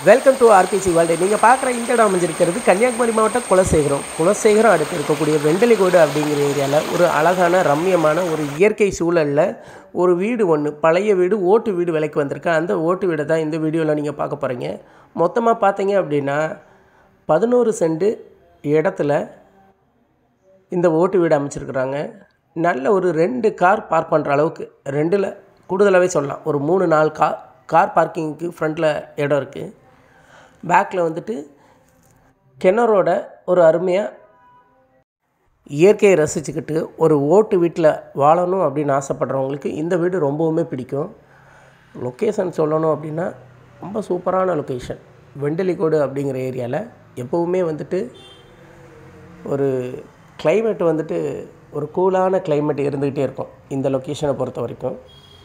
welcome to RBC world நீங்கள் பார்க்குற இந்த இடம் அமைஞ்சிருக்கிறது கன்னியாகுமரி மாவட்டம் குலசேகரம் குலசேகரம் அடுத்து இருக்கக்கூடிய வெண்டலிகோடு அப்படிங்கிற ஏரியாவில் ஒரு அழகான ரம்மியமான ஒரு இயற்கை சூழலில் ஒரு வீடு ஒன்று பழைய வீடு ஓட்டு வீடு விலைக்கு வந்திருக்கு அந்த ஓட்டு வீடை தான் இந்த வீடியோவில் நீங்கள் பார்க்க போகிறீங்க மொத்தமாக பார்த்தீங்க அப்படின்னா பதினோரு சென்ட் இடத்துல இந்த ஓட்டு வீடு அமைச்சிருக்கிறாங்க நல்ல ஒரு ரெண்டு கார் பார்க் பண்ணுற அளவுக்கு ரெண்டில் கூடுதலாகவே சொல்லலாம் ஒரு மூணு நாலு கார் கார் பார்க்கிங்க்கு ஃப்ரண்ட்டில் இடம் இருக்குது பேக்கில் வந்துட்டு கிணறோட ஒரு அருமையாக இயற்கையை ரசிச்சுக்கிட்டு ஒரு ஓட்டு வீட்டில் வாழணும் அப்படின்னு ஆசைப்படுறவங்களுக்கு இந்த வீடு ரொம்பவுமே பிடிக்கும் லொக்கேஷன் சொல்லணும் அப்படின்னா ரொம்ப சூப்பரான லொக்கேஷன் வெண்டலிக்கோடு அப்படிங்கிற ஏரியாவில் எப்போவுமே வந்துட்டு ஒரு climate வந்துட்டு ஒரு கூலான climate இருந்துக்கிட்டே இருக்கும் இந்த லொக்கேஷனை பொறுத்த வரைக்கும்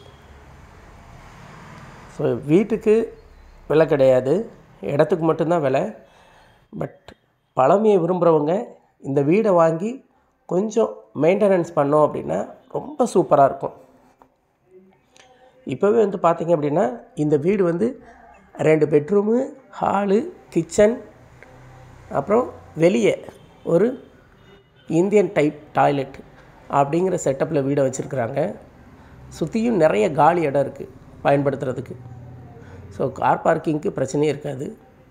ஸோ வீட்டுக்கு விலை கிடையாது இடத்துக்கு மட்டும்தான் விலை பட் பழமையை விரும்புகிறவங்க இந்த வீடை வாங்கி கொஞ்சம் மெயின்டெனன்ஸ் பண்ணோம் அப்படின்னா ரொம்ப சூப்பராக இருக்கும் இப்போவே வந்து பார்த்தீங்க அப்படின்னா இந்த வீடு வந்து ரெண்டு பெட்ரூமு ஹாலு கிச்சன் அப்புறம் வெளியே ஒரு இந்தியன் டைப் டாய்லெட் அப்படிங்கிற செட்டப்பில் வீடை வச்சுருக்குறாங்க சுற்றியும் நிறைய காலி இடம் இருக்குது பயன்படுத்துறதுக்கு ஸோ கார் பார்க்கிங்க்கு பிரச்சனையே இருக்காது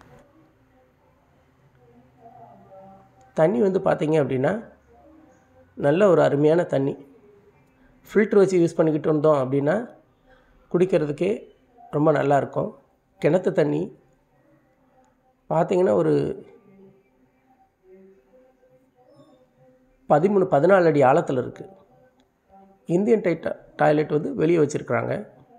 தண்ணி வந்து பார்த்தீங்க அப்படின்னா நல்ல ஒரு அருமையான தண்ணி ஃபில்ட்ரு வச்சு யூஸ் பண்ணிக்கிட்டு இருந்தோம் அப்படின்னா குடிக்கிறதுக்கே ரொம்ப நல்லா இருக்கும் கிணத்து தண்ணி பார்த்தீங்கன்னா ஒரு பதிமூணு பதினாலு அடி ஆழத்தில் இருக்குது இந்தியன் டைட் டாய்லெட் வந்து வெளியே வச்சுருக்குறாங்க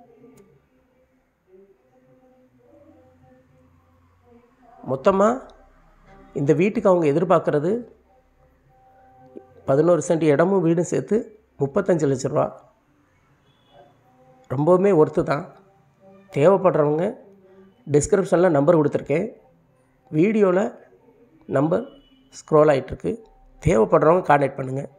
மொத்தமாக இந்த வீட்டுக்கு அவங்க எதிர்பார்க்குறது பதினோரு சென்ட் இடமும் வீடும் சேர்த்து முப்பத்தஞ்சு லட்ச ரூபா ரொம்பவுமே ஒர்த்து தான் தேவைப்படுறவங்க டிஸ்கிரிப்ஷனில் நம்பர் கொடுத்துருக்கேன் வீடியோவில் நம்பர் ஸ்க்ரோல் ஆகிட்டுருக்கு தேவைப்படுறவங்க கான்டாக்ட் பண்ணுங்கள்